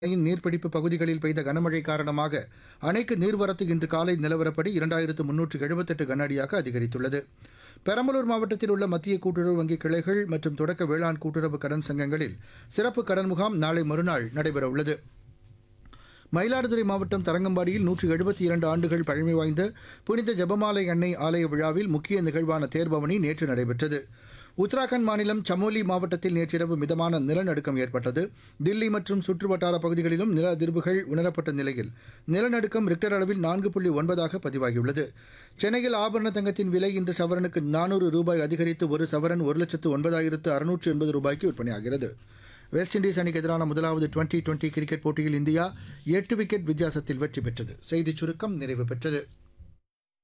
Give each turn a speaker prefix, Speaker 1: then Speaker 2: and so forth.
Speaker 1: அணையின் நீர்பிடிப்பு பகுதிகளில் பெய்த கனமழை காரணமாக அணைக்கு நீர்வரத்து இன்று காலை நிலவரப்படி இரண்டாயிரத்து முன்னூற்று எழுபத்தெட்டு கன அடியாக அதிகரித்துள்ளது பெரம்பலூர் மாவட்டத்தில் உள்ள மத்திய கூட்டுறவு வங்கி கிளைகள் மற்றும் தொடக்க வேளாண் கூட்டுறவு கடன் சங்கங்களில் சிறப்பு கடன் முகாம் நாளை மறுநாள் நடைபெறவுள்ளது மயிலாடுதுறை மாவட்டம் தரங்கம்பாடியில் நூற்று எழுபத்தி இரண்டு ஆண்டுகள் பழமை வாய்ந்த புனித ஜெபமாலை அன்னை ஆலய விழாவில் முக்கிய நிகழ்வான தேர்பவனி நேற்று நடைபெற்றது உத்தராகண்ட் மாநிலம் சமோலி மாவட்டத்தில் நேற்றிரவு மிதமான நிலநடுக்கம் ஏற்பட்டது தில்லி மற்றும் சுற்றுவட்டார பகுதிகளிலும் நில அதிர்வுகள் உணரப்பட்ட நிலையில் நிலநடுக்கம் ரிக்டர் அளவில் நான்கு புள்ளி ஒன்பதாக பதிவாகியுள்ளது சென்னையில் ஆபரண தங்கத்தின் விலை இன்று சவரனுக்கு நானூறு ரூபாய் அதிகரித்து ஒரு சவரன் ஒரு லட்சத்து ஒன்பதாயிரத்து அறுநூற்று எண்பது ரூபாய்க்கு விற்பனையாகிறது வெஸ்ட் இண்டீஸ் அணிக்கு எதிரான முதலாவது டுவெண்டி டுவெண்டி கிரிக்கெட் போட்டியில் இந்தியா எட்டு விக்கெட் வித்தியாசத்தில் வெற்றி பெற்றது செய்திச் சுருக்கம் நிறைவு பெற்றது